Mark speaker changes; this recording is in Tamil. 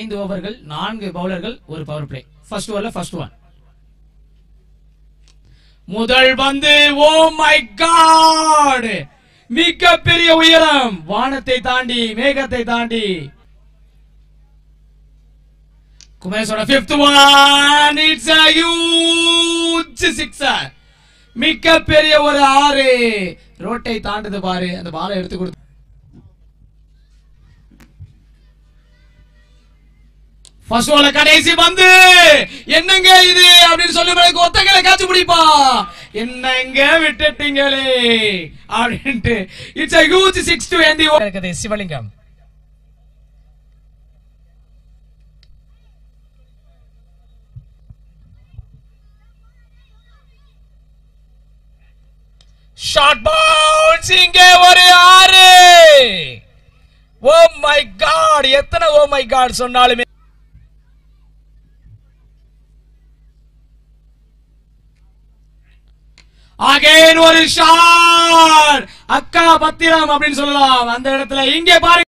Speaker 1: ஐந்து ஓவர்கள் நான்கு பவுலர்கள் ஒரு பவர் பிளே ஃபர்ஸ்ட் ஓவர்ல ஃபர்ஸ்ட் ஒன் முதல் பந்து ஓ மை காட் மிகப்பெரிய உயரம் வானத்தை தாண்டி மேகத்தை தாண்டி குமரேசோட fifth one it's a huge sixer மிகப்பெரிய ஒரு ஆறு ரோட்டை தாண்டுது பாரு அந்த பாலை எடுத்து கொடுத்து ஃபர்ஸ்ட் ஓவர்ல கடைசி பந்து என்னங்க இது அப்படின்னு சொல்லி பிறகு ஒத்தங்களை காய்ச்சி பிடிப்பா என்னங்க விட்டுட்டீங்களே அப்படின்ட்டு it's a huge six to end the over.
Speaker 2: இருக்குது சிவலிங்கம் ஷார்ட் பவுன்ஸ் இங்கே ஒரு ஆறு ஓ மை காட் எத்தனை ஓ மை காட் சொன்னாலுமே
Speaker 1: அகைன் ஒரு ஷாட் அக்கா பத்திரம் அப்படின்னு சொல்லலாம் அந்த இடத்துல இங்கே பாருங்க